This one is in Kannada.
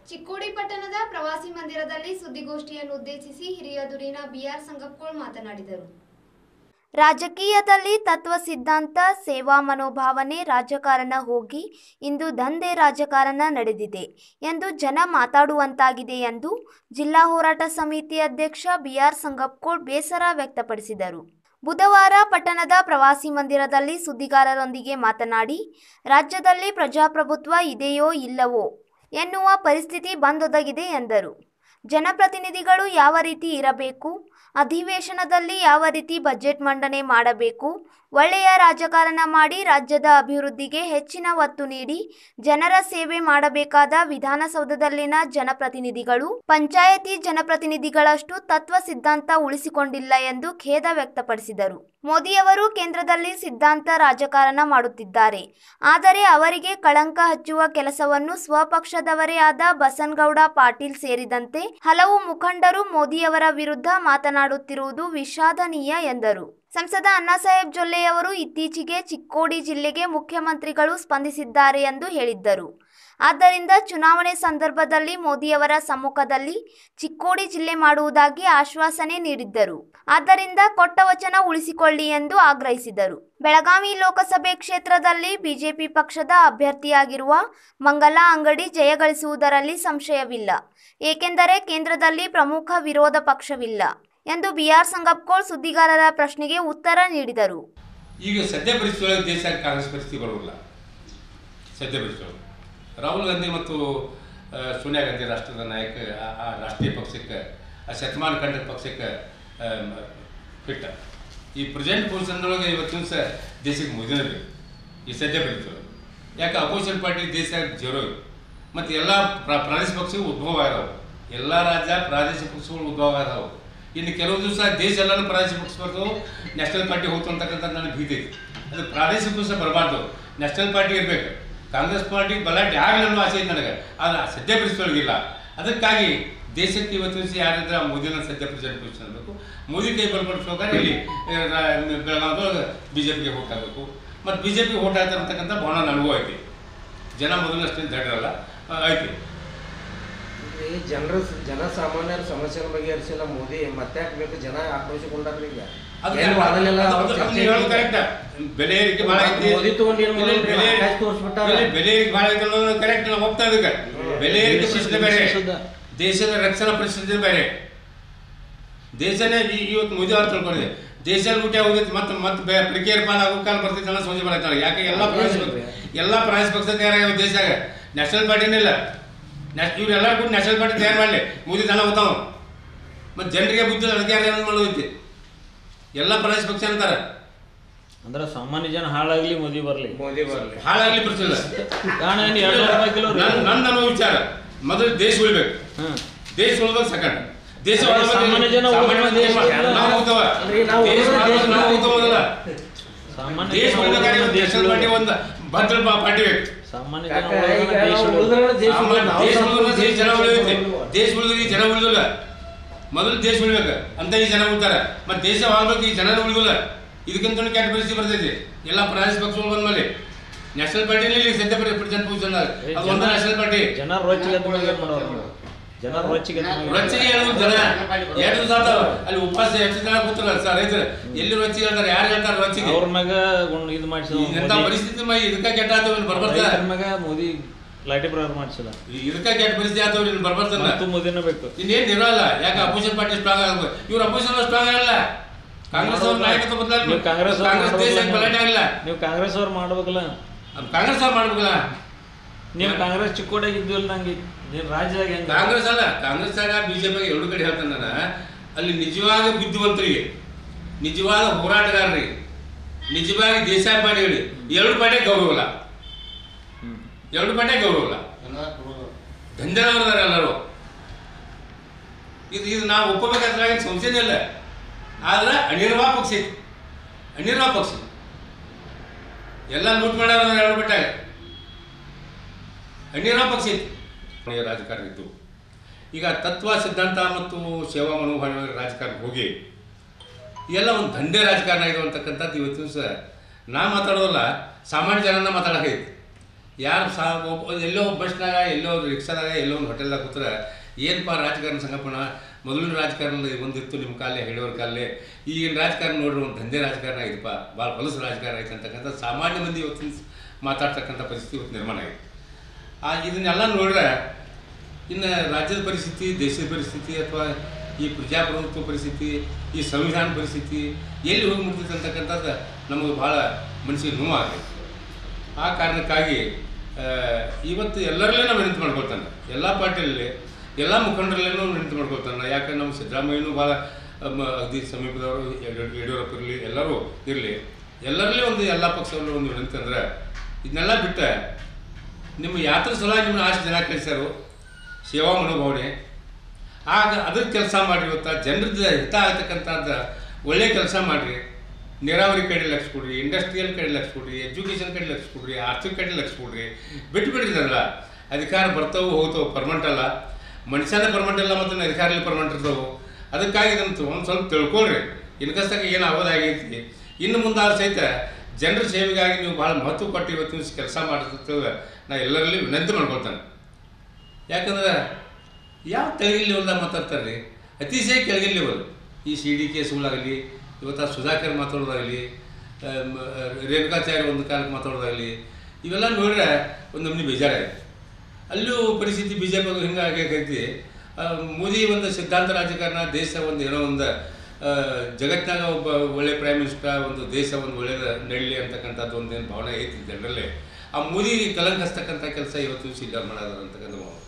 ಚಿಕ್ಕೋಡಿ ಪಟ್ಟಣದ ಪ್ರವಾಸಿ ಮಂದಿರದಲ್ಲಿ ಸುದ್ದಿಗೋಷ್ಠಿಯನ್ನು ಉದ್ದೇಶಿಸಿ ಹಿರಿಯ ದುರಿನ ಬಿಆರ್ ಸಂಗಪ್ಪಗೋಳ್ ಮಾತನಾಡಿದರು ರಾಜಕೀಯದಲ್ಲಿ ತತ್ವ ಸಿದ್ಧಾಂತ ಸೇವಾ ಮನೋಭಾವನೆ ರಾಜಕಾರಣ ಹೋಗಿ ಇಂದು ದಂಧೆ ರಾಜಕಾರಣ ನಡೆದಿದೆ ಎಂದು ಜನ ಮಾತಾಡುವಂತಾಗಿದೆ ಎಂದು ಜಿಲ್ಲಾ ಹೋರಾಟ ಸಮಿತಿ ಅಧ್ಯಕ್ಷ ಬಿಆರ್ ಸಂಗಪ್ಕೋಳ್ ಬೇಸರ ವ್ಯಕ್ತಪಡಿಸಿದರು ಬುಧವಾರ ಪಟ್ಟಣದ ಪ್ರವಾಸಿ ಮಂದಿರದಲ್ಲಿ ಸುದ್ದಿಗಾರರೊಂದಿಗೆ ಮಾತನಾಡಿ ರಾಜ್ಯದಲ್ಲಿ ಪ್ರಜಾಪ್ರಭುತ್ವ ಇದೆಯೋ ಇಲ್ಲವೋ ಎನ್ನುವ ಪರಿಸ್ಥಿತಿ ಬಂದೊದಗಿದೆ ಎಂದರು ಜನಪ್ರತಿನಿಧಿಗಳು ಯಾವ ರೀತಿ ಇರಬೇಕು ಅಧಿವೇಶನದಲ್ಲಿ ಯಾವ ರೀತಿ ಬಜೆಟ್ ಮಂಡನೆ ಮಾಡಬೇಕು ಒಳ್ಳೆಯ ರಾಜಕಾರಣ ಮಾಡಿ ರಾಜ್ಯದ ಅಭಿವೃದ್ಧಿಗೆ ಹೆಚ್ಚಿನ ಒತ್ತು ನೀಡಿ ಜನರ ಸೇವೆ ಮಾಡಬೇಕಾದ ವಿಧಾನಸೌಧದಲ್ಲಿನ ಜನಪ್ರತಿನಿಧಿಗಳು ಪಂಚಾಯತಿ ಜನಪ್ರತಿನಿಧಿಗಳಷ್ಟು ತತ್ವ ಸಿದ್ಧಾಂತ ಉಳಿಸಿಕೊಂಡಿಲ್ಲ ಎಂದು ಖೇದ ವ್ಯಕ್ತಪಡಿಸಿದರು ಮೋದಿಯವರು ಕೇಂದ್ರದಲ್ಲಿ ಸಿದ್ಧಾಂತ ರಾಜಕಾರಣ ಮಾಡುತ್ತಿದ್ದಾರೆ ಆದರೆ ಅವರಿಗೆ ಕಳಂಕ ಹಚ್ಚುವ ಕೆಲಸವನ್ನು ಸ್ವಪಕ್ಷದವರೇ ಆದ ಬಸನಗೌಡ ಪಾಟೀಲ್ ಸೇರಿದಂತೆ ಹಲವು ಮುಖಂಡರು ಮೋದಿಯವರ ವಿರುದ್ಧ ಮಾತನಾಡುತ್ತಿರುವುದು ವಿಷಾದನೀಯ ಎಂದರು ಸಂಸದ ಅಣ್ಣಾಸಾಹೇಬ್ ಜೊಲ್ಲೆಯವರು ಇತ್ತೀಚೆಗೆ ಚಿಕ್ಕೋಡಿ ಜಿಲ್ಲೆಗೆ ಮುಖ್ಯಮಂತ್ರಿಗಳು ಸ್ಪಂದಿಸಿದ್ದಾರೆ ಎಂದು ಹೇಳಿದ್ದರು ಆದ್ದರಿಂದ ಚುನಾವಣೆ ಸಂದರ್ಭದಲ್ಲಿ ಮೋದಿಯವರ ಸಮ್ಮುಖದಲ್ಲಿ ಚಿಕ್ಕೋಡಿ ಜಿಲ್ಲೆ ಮಾಡುವುದಾಗಿ ಆಶ್ವಾಸನೆ ನೀಡಿದ್ದರು ಆದ್ದರಿಂದ ಕೊಟ್ಟ ವಚನ ಉಳಿಸಿಕೊಳ್ಳಿ ಎಂದು ಆಗ್ರಹಿಸಿದರು ಬೆಳಗಾವಿ ಲೋಕಸಭೆ ಕ್ಷೇತ್ರದಲ್ಲಿ ಬಿಜೆಪಿ ಪಕ್ಷದ ಅಭ್ಯರ್ಥಿಯಾಗಿರುವ ಮಂಗಲಾ ಅಂಗಡಿ ಜಯಗಳಿಸುವುದರಲ್ಲಿ ಸಂಶಯವಿಲ್ಲ ಏಕೆಂದರೆ ಕೇಂದ್ರದಲ್ಲಿ ಪ್ರಮುಖ ವಿರೋಧ ಪಕ್ಷವಿಲ್ಲ ಎಂದು ಬಿಆರ್ ಸಂಗಪ್ಕೋಳ್ ಸುದ್ದಿಗಾರರ ಪ್ರಶ್ನೆಗೆ ಉತ್ತರ ನೀಡಿದರು ಈಗ ಸದ್ಯ ಪರಿಸ್ಥಿತಿ ಒಳಗೆ ದೇಶ ಕಾಂಗ್ರೆಸ್ ಪರಿಸ್ಥಿತಿ ಬರೋಲ್ಲ ಸದ್ಯ ಪರಿಸ್ಥಿತಿ ಒಳಗೆ ರಾಹುಲ್ ಗಾಂಧಿ ಮತ್ತು ಆ, ಸೋನಿಯಾ ಗಾಂಧಿ ರಾಷ್ಟ್ರದ ನಾಯಕ ಆ- ಆ ರಾಷ್ಟ್ರೀಯ ಪಕ್ಷಕ್ಕೆ ಆ ಶತಮಾನ ಕಂಡ ಪಕ್ಷಕ್ಕೆ ಫಿಟ್ ಈ ಪ್ರೆಸೆಂಟ್ ಪೊಸಿಷನ್ದೊಳಗೆ ಇವತ್ತಿನ ದಿವಸ ದೇಶಕ್ಕೆ ಮೋದಿನೇ ಬೇಕು ಈ ಸದ್ಯ ಪರಿಸ್ಥಿತಿ ಒಳಗೆ ಯಾಕೆ ಅಪೋಸಿಷನ್ ಪಾರ್ಟಿ ದೇಶ ಜೀರೋ ಮತ್ತು ಎಲ್ಲ ಪ್ರ- ಪ್ರಾದೇಶಿಕ ಪಕ್ಷಗಳು ಉದ್ಭವ ಆಗ್ಯಾವ ಎಲ್ಲ ರಾಜ್ಯ ಪ್ರಾದೇಶಿಕ ಪಕ್ಷಗಳು ಉದ್ಭವ ಆಗ್ಯಾವ ಇನ್ನು ಕೆಲವು ದಿವಸ ದೇಶ ಎಲ್ಲನೂ ಪ್ರಾದೇಶಿಕ ಪಕ್ಷ ಬರ್ತವೆ ನ್ಯಾಷನಲ್ ಪಾರ್ಟಿ ಹೋಗ್ತು ಅಂತಕ್ಕಂಥ ನನಗೆ ಭೀತಿ ಐತಿ ಅದು ಪ್ರಾದೇಶಿಕ ಪಕ್ಷ ಬರಬಾರ್ದು ನ್ಯಾಷನಲ್ ಪಾರ್ಟಿ ಇರಬೇಕು ಕಾಂಗ್ರೆಸ್ ಪಾರ್ಟಿ ಬಲಾಟೆ ಆಗಲಿ ಅನ್ನೋ ಆಸೆ ಐತೆ ನನಗೆ ಅದು ಸದ್ಯ ಪರಿಸ್ಥಿತಿ ಒಳಗಿಲ್ಲ ಅದಕ್ಕಾಗಿ ದೇಶಕ್ಕೆ ಇವತ್ತು ದಿವಸ ಯಾರಿದ್ರೆ ಆ ಮೋದಿನ ಸದ್ಯ ಪ್ರೆಸಿಡೆಂಟ್ ಪೊಸಿಷನ್ ಆಗಬೇಕು ಮೋದಿ ಕೈ ಬಲ್ಪಡಿಸೋಕೆ ಇಲ್ಲಿ ಆ, ರಾ- ಬೆಳಗಾವಿದೊಳಗೆ ಬಿ ಜೆ ಪಿಗೆ ಓಟ್ ಆಗಬೇಕು ಮತ್ತು ಬಿ ಜೆ ಪಿಗೆ ಓಟ್ ಆಗ್ತಾರೆ ಅಂತಕ್ಕಂಥ ಭಾವನೆ ನನಗೂ ಐತಿ ಜನ ಮೊದಲಷ್ಟೇನು ದಡ್ರಲ್ಲ ಆ, ಐತಿ ಈ ಜನರ ಜನಸಾಮಾನ್ಯರ ಸಮಸ್ಯೆ ಬಗೆಹರಿಸಿಲ್ಲ ಮೋದಿ ಮತ್ತೆ ಬೇಕು ಜನ ಆಕ್ರೋಶಗೊಂಡಾರ್ರಿ ಈಗ ಅದು ಏನ್ ಮೊದಲೆಲ್ಲ ಅದು- ಅವ್ರ ಅದು ಚರ್ಚೆ ನೀವು ಹೇಳೋದು ಐತಿ. correct. ಬೆಲೆ ಏರಿಕೆ ಭಾಳ ಐತಿ ಮೋದಿ ತಗೊಂಡು ಏನ್ ಇಲ್ಲ, ಮಾಡೋದು? ಬೆಲೆ ಆಕಾಶ ತೋರ್ಸ್ಬಿಟ್ಟಾರ. ಇಲ್ಲ, ಬೆಲೆ ಏರಿಕೆ ಭಾಳ ಐತಿ ಅನ್ನೋದು ಕರೆಕ್ಟ್ ನಾವು ಹೋಗ್ತಾ ಇದಕ್ಕೆ ಬೆಲೆ ಏರಿಕೆ ಪರಿಸ್ಥಿತಿ ಬೇರೆ ದೇಶದ ರಕ್ಷಣಾ ಪರಿಸ್ಥಿತಿ ಬೇರೆ ದೇಶನೇ ಈ- ಇವತ್ತು ಮೋದಿ ಅವ್ರು ತಿಳ್ಕೊಂಡಿದೆ ದೇಶದಲ್ಲಿ ಊಟ ಹೋಗಿತ್ತು ಮತ್ತೆ ಮತ್ತೆ ಬೇ ಪ್ರಿಕೇರ್ ಪಾಲ್ ಆಗೋ ಕಾಲ ಬರ್ತೈತೆ ಅನ್ನೋ ಸೋಚಿ ಬರತ್ತಾಳೆ ಯಾಕೆ ಎಲ್ಲ ಪ್ರಾಯಸ್ ಎಲ್ಲ ಪ್ರಾಯಸ್ ಪಕ್ಷ ತಯಾರಾಗ್ಯಾವ ದೇಶಾಗ ನ್ಯಾಷನಲ್ ಪಾರ್ಟಿನೇ ಇಲ್ಲ ನ್ಯಾಷ್ ಇವ್ರೆಲ್ಲ ಕೂಡ ನ್ಯಾಷನಲ್ ಪಾರ್ಟಿ ತಯಾರು ಮಾಡಲಿ ಮೋದಿ ದನ ಹೋಗ್ತಾವ ಮತ್ತು ಜನರಿಗೆ ಬುದ್ಧಿ ಅದಕ್ಕೆ ಯಾರು ಮಾಡೋದೈತಿ ಎಲ್ಲ ಪ್ರಾಯಸ್ ಪಕ್ಷ ಅಂತಾರೆ ಅಂದ್ರೆ ಸಾಮಾನ್ಯ ಜನ ಹಾಳಾಗ್ಲಿ ಮೋದಿ ಬರ್ಲಿ ಮೋದಿ ಬರ್ಲಿ ಹಾಳಾಗ್ಲಿ ಬರ್ತಿಲ್ಲ ಕಾರಣ ಏನು ಎರಡು ನೂರು ರೂಪಾಯಿ ಕಿಲೋ ರೀ ನನ್ ನಂದು ಅನ್ನೋ ವಿಚಾರ ಮೊದಲು ದೇಶ ಉಳಿಬೇಕು ಹ್ಮ್ ದೇಶ ಉಳ್ಬೇಕು ಸೆಕೆಂಡ್ ದೇಶ ಅದೇ ಉಳ್ಬೇಕು. ಸಾಮಾನ್ಯ ಜನ ಸಾಮಾನ್ಯ ಉಳ್ಬೇಕು, ದೇಶ ಜನ ಉಳ್ಬೇಕು. ನಾವು ಹೋಗ್ತೇವೆ. ಅಲ್ರಿ, ನಾವು ದೇಶ ಉಳ್ಬೇಕು, ಉಳ್ಬೇಕು, ದೇಶ ನಾವು ಹೋಗ್ತೇವೆ ಮೊದಲ. ಸಾಮಾನ್ಯ ದೇಶ ಜನ ಉಳ್ಬೇಕಾದ್ರೆ ಉಳ್ಬೇಕು, ದೇಶ ನ್ಯಾಷನಲ್ ಪಾರ್ಟಿ ಉಳ್ಬೇಕು. ಒಂದು ಭದ್ರ ಪಾ- ಪಾರ್ಟಿ ಬೇಕು ಸಾಮಾನ್ಯ ಜನ ಕಾಕ, ಉಳ್ಬೇಕು, ಈಗ ದೇಶ ನಾವು ಉಳ್ಬೇಕು. ಉಳಿದ್ರೆ ದೇಶ ಸಾಮಾನ್ಯ ಉಳಿದ್ರೆ ನಾವು ದೇಶ ಸ್ವಲ್ಪ ಉಳಿದ್ರೆ ದೇಶ ಜನ ಉಳಿದೈತಿ ಉಳಿದ್ರು. ದೇಶ ಉಳಿದ್ರೆ ಈ ಜನ ಉಳಿದಿಲ್ಲ ಮೊದಲು ದೇಶ ಉಳಿಬೇಕು ಅಂತ ಈ ಜನ ಉಳ್ತಾರೆ ಮತ್ತೆ ದೇಶ ಆಳ್ಬೇಕು ಈ ಜನ ಉಳಿದಿಲ್ಲ ಇದಕ್ಕಿಂತ ಕೆಟ್ಟ ಪರಿಸ್ಥಿತಿ ಬರ್ತೈತಿ ಎಲ್ಲ ಪ್ರಾದೇಶಿಕ ಪಕ್ಷಗಳು ಬಂದ್ಮೇಲೆ ನ್ಯಾಷನಲ್ ಪಾರ್ಟಿನೇ ಇಲ್ಲಿ ಸದ್ಯ ಪ್ರೆಸಿಡೆಂಟ್ ಪೊಸಿಷನ್ ಅದು ಒಂದು ನ್ಯಾಷನಲ್ ಪಾರ್ಟಿ ಜನ ರೊಚ್ಚಿಗೆ ಎದ್ದ ಮೇಲೆ ಏನ್ ಮಾಡೋರು ನೀವು? ಜನ ರೊಚ್ಚಿಗೆ ಎದ್ದ ಮೇಲೆ ರೊಚ್ಚಿಗೆ ಹೇಳುದು ಜನ ಎರಡು ದಿವಸ ಆತಾವ ಅಲ್ಲಿ ಉಪವಾಸ ಎಷ್ಟು ಜನ ಕೂತಾರ ಸರ್ ರೈತರು ಎಲ್ಲಿ ರೊಚ್ಚಿಗೆ ಹೇಳ್ತಾರೆ ಯಾರು ಹೇಳ್ತಾರೆ ರೊಚ್ಚಿಗೆ ಅವ್ರ ಮ್ಯಾಗ ಗುಣ್- ಇದು ಮಾಡಿಸಿದ ಎಂತ ಪರಿಸ್ಥಿತಿ ಮೈ ಇದಕ್ಕ ಕೆಟ್ಟ ಆತವ ಬರ್ಬರ್ತ ರೈತರ ಮ್ಯಾಗ ಮೋದಿ ಲಾಠಿ ಪ್ರಹಾರ ಮಾಡಿಸಿದ ಇದಕ್ಕ ಕೆಟ್ಟ ಪರಿಸ್ಥಿತಿ ಆತವ ಇನ್ನು ಬರ್ಬರ್ತಲ್ಲ ಮತ್ತು ಮೋದಿನೇ ಬೇಕು ಇನ್ನೇನ್ ಇರಲ್ಲ ಯಾಕೆ ಅಪೋಸಿಷನ್ ಪಾರ್ಟಿ ಸ್ಟ್ರಾಂಗ್ ಆಗಬೇಕು ಇವ್ರ ಅಪೋಸಿಷನ್ ಸ್ಟ್ರಾಂಗ್ ಆಗಲ್ಲ ಕಾಂಗ್ರೆಸ್ ಅವ್ರ ನಾಯಕತ್ವ ಬದಲಾಗ ನೀವು ಕಾಂಗ್ರೆಸ್ ಅವ್ರು ಕಾಂಗ್ರೆಸ್ ದೇಶ ಮಾಡ್ಬೇಕಲ್ಲ ಗಲಾಟೆ ಆಗಿಲ್ಲ ನೀವು ಕಾಂಗ್ರೆಸ್ ಅವ್ರು ಮಾಡ್ಬೇಕಲ್ಲ ಅದು ಕಾಂಗ್ರೆಸ್ ಅವ್ರು ಮಾಡ್ಬೇಕಲ್ಲ ನೀವು ಕಾಂಗ್ರೆಸ್ ಚಿಕ್ಕೋಡಿಯಾಗ ಇದ್ದಿಲ್ಲ ನಂಗೆ ನೀನ್ ರಾಜ್ಯದಾಗ ಹೆಂಗ ಕಾಂಗ್ರೆಸ್ ಅಲ್ಲ ಕಾಂಗ್ರೆಸ್ ಆಗ ಬಿಜೆಪಿ ಎರಡು ಕಡೆ ಹೇಳ್ತಾನೆ ನಾನು ಅಲ್ಲಿ ನಿಜವಾದ ಬುದ್ಧಿವಂತರಿಗೆ ನಿಜವಾದ ಹೋರಾಟಗಾರರಿಗೆ ನಿಜವಾಗಿ ದೇಶಾಭಿಮಾನಿಗಳಿಗೆ ಎರಡು ಪಾರ್ಟಿ ಗೌರವ ಇಲ್ಲ ಎರಡು ಪಾರ್ಟಿ ಗೌರವ ಇಲ್ಲ ದಂಧೆನವರಿದ್ದಾರೆ ಎಲ್ಲರೂ ಇದು ಇದು ನಾವು ಒಪ್ಪಬೇಕಾದ್ರೆ ಸಂಶಯನೇ ಇಲ್ಲ ಆದ್ರೆ ಅನಿರ್ವಾ ಪಕ್ಷ ಐತಿ ಅನಿರ್ವಾ ಪಕ್ಷ ಎಲ್ಲ ಲೂಟ್ ಮಾಡ್ಯಾರ ಎರಡು ಬಿಟ್ಟಾಗ ಅನಿರ್ವಾ ಪಕ್ಷ ಐತಿ ಕೊನೆಯ ರಾಜಕಾರಣ ಇದ್ದು ಈಗ ತತ್ವ ಸಿದ್ಧಾಂತ ಮತ್ತು ಸೇವಾ ಮನೋಭಾವ ರಾಜಕಾರಣ ಹೋಗಿ ಎಲ್ಲ ಒಂದು ದಂಧೆ ರಾಜಕಾರಣ ಇದು ಅಂತಕ್ಕಂಥದ್ದು ಇವತ್ತು ದಿವಸ ನಾ ಮಾತಾಡೋದಲ್ಲ ಸಾಮಾನ್ಯ ಜನನ ಮಾತಾಡೋಕೈತಿ ಯಾರು ಸಹ ಒಬ್ಬ ಎಲ್ಲೋ ಒಬ್ಬ ಬಸ್ನಾಗ ಎಲ್ಲೋ ಒಂದು ರಿಕ್ಷಾದಾಗ ಎಲ್ಲೋ ಒಂದು ಹೋಟೆಲ್ದಾಗ ಕೂತ್ರೆ ಏನಪ್ಪ ರಾಜಕಾರಣ ಸಂಗಪ್ಪಣ ಮೊದಲಿನ ರಾಜಕಾರಣ ಒಂದಿತ್ತು ನಿಮ್ಮ ಕಾಲೇ ಹೇಳೋರ ಕಾಲೇ ಈಗಿನ ರಾಜಕಾರಣ ನೋಡ್ರಿ ಒಂದು ದಂಧೆ ರಾಜಕಾರಣ ಆಗಿದೆಪ್ಪ ಭಾಳ ಹೊಲಸು ರಾಜಕಾರಣ ಐತೆ ಅಂತಕ್ಕಂಥ ಸಾಮಾನ್ಯ ಮಂದಿ ಇವತ್ತಿನ ಮಾತಾಡ್ತಕ್ಕಂಥ ಪರಿಸ್ಥಿತಿ ಇವತ್ತು ನಿರ್ಮಾಣ ಆಗಿದೆ ಆ ಇದನ್ನೆಲ್ಲ ನೋಡ್ರೆ ಇನ್ನು ರಾಜ್ಯದ ಪರಿಸ್ಥಿತಿ ದೇಶದ ಪರಿಸ್ಥಿತಿ ಅಥವಾ ಈ ಪ್ರಜಾಪ್ರಭುತ್ವ ಪರಿಸ್ಥಿತಿ ಈ ಸಂವಿಧಾನ ಪರಿಸ್ಥಿತಿ ಎಲ್ಲಿ ಹೋಗಿ ಮುಟ್ತೈತೆ ಅಂತಕ್ಕಂಥದ್ದು ನಮಗೆ ಭಾಳ ಮನಸ್ಸಿಗೆ ನೋವಾಗೈತೆ ಆ ಕಾರಣಕ್ಕಾಗಿ ಆ, ಇವತ್ತು ಎಲ್ಲರಲ್ಲೇ ನಾವು ವಿನಂತಿ ಮಾಡ್ಕೊಳ್ತಾನೆ ಎಲ್ಲ ಪಾರ್ಟಿಯಲ್ಲಿ ಎಲ್ಲ ಮುಖಂಡರಲ್ಲೇನೂ ವಿನಂತಿ ಮಾಡ್ಕೊಳ್ತಾನೆ ಯಾಕಂದ್ರೆ ನಮ್ಮ ಸಿದ್ದರಾಮಯ್ಯನೂ ಭಾಳ ಮ- ಅಗದಿ ಸಮೀಪದವರು ಯಡಿಯೂರ್- ಯಡಿಯೂರಪ್ಪ ಇರಲಿ ಎಲ್ಲರೂ ಇರಲಿ ಎಲ್ಲರಲ್ಲೇ ಒಂದು ಎಲ್ಲ ಪಕ್ಷದಲ್ಲೂ ಒಂದು ವಿನಂತಿ ಅಂದ್ರೆ ಇದನ್ನೆಲ್ಲ ಬಿಟ್ಟು ನಿಮ್ಮ ಯಾತ್ರ ಸಲುವಾಗಿ ನಿಮ್ಮನ್ನ ಅಷ್ಟು ಜನ ಕಳಿಸ್ಯಾರು ಸೇವಾ ಮನೋಭಾವನೆ ಆಗ ಅದ್ರ ಕೆಲಸ ಮಾಡಿರಿ ಇವತ್ತು ಜನರದ ಹಿತ ಆಗ್ತಕ್ಕಂಥದ್ದು ಒಳ್ಳೆ ಕೆಲಸ ಮಾಡಿರಿ ನೀರಾವರಿ ಕಡೆ ಲಕ್ಷ ಕೊಡ್ರಿ ಇಂಡಸ್ಟ್ರಿಯಲ್ ಕಡೆ ಲಕ್ಷ ಕೊಡ್ರಿ ಎಜುಕೇಷನ್ ಕಡೆ ಲಕ್ಷ ಕೊಡ್ರಿ ಆರ್ಥಿಕ ಕಡೆ ಲಕ್ಷ ಕೊಡ್ರಿ ಬಿಟ್ಟು ಬಿಡಿದಾರಲ್ಲ ಅಧಿಕಾರ ಬರ್ತಾವು ಹೋಗ್ತಾವೆ ಪರ್ಮನೆಂಟ್ ಅಲ್ಲ ಮನುಷ್ಯನೇ ಪರ್ಮನೆಂಟ್ ಅಲ್ಲ ಮತ್ತು ಅಧಿಕಾರಲ್ಲಿ ಪರ್ಮನೆಂಟ್ ಇರ್ತಾವೆ ಅದಕ್ಕಾಗಿ ಇದನ್ನು ಒಂದು ಸ್ವಲ್ಪ ತಿಳ್ಕೊಳ್ರಿ ಇನ್ಕಸ್ದಾಗ ಏನು ಆಗೋದಾಗೈತಿ ಇನ್ನು ಮುಂದಾದ ಸಹಿತ ಜನರ ಸೇವೆಗಾಗಿ ನೀವು ಭಾಳ ಮಹತ್ವ ಕೊಟ್ಟು ಇವತ್ತಿನ ಕೆಲಸ ಮಾಡಿರ್ತೇವೆ ನಾ ಎಲ್ಲರಲ್ಲಿ ವಿನಂತಿ ಮಾಡ್ಕೊಳ್ತಾನೆ ಯಾಕಂದ್ರೆ ಯಾವ ಕೆಳಗಿನ ಲೆವೆಲ್ದಾಗ ಮಾತಾಡ್ತಾರೆ ರೀ ಅತಿಶಯ ಕೆಳಗಿನ ಲೆವೆಲ್ ಈ ಸಿ ಡಿ ಕೇಸುಗಳಾಗಲಿ ಇವತ್ತು ಆ ಸುಧಾಕರ್ ಮಾತಾಡೋದಾಗಲಿ ಆ, ಮ- ರೇಣುಕಾಚಾರ್ಯ ಒಂದು ಕಾಲಕ್ಕೆ ಮಾತಾಡೋದಾಗಲಿ ಇವೆಲ್ಲ ನೋಡಿದ್ರೆ ಒಂದು ನಮ್ನಿ ಬೇಜಾರಾಗಿದೆ ಅಲ್ಲೂ ಪರಿಸ್ಥಿತಿ ಬಿ ಜೆ ಪಿ ಹಿಂಗೆ ಆಗೈತಿ ಆ, ಮೋದಿ ಒಂದು ಸಿದ್ಧಾಂತ ರಾಜಕಾರಣ ದೇಶ ಒಂದು ಏನೋ ಒಂದು ಆ, ಜಗತ್ತಿನಾಗ ಒಬ್ಬ ಒಳ್ಳೆ ಪ್ರೈಮ್ ಮಿನಿಸ್ಟರ್ ಒಂದು ದೇಶ ಒಂದು ಒಳ್ಳೆಯದ ನಡಲಿ ಅಂತಕ್ಕಂಥದ್ದು ಒಂದೇನು ಭಾವನೆ ಐತಿ ಜನರಲ್ಲೇ ಆ ಮೋದಿ ಕಲಂಕ ಹಚ್ತಕ್ಕಂಥ ಕೆಲಸ ಇವತ್ತು ಸಿದ್ದರಾಮಯ್ಯ ಮಾಡೋದು ಅಂತಕ್ಕಂಥ ಭಾವನೆ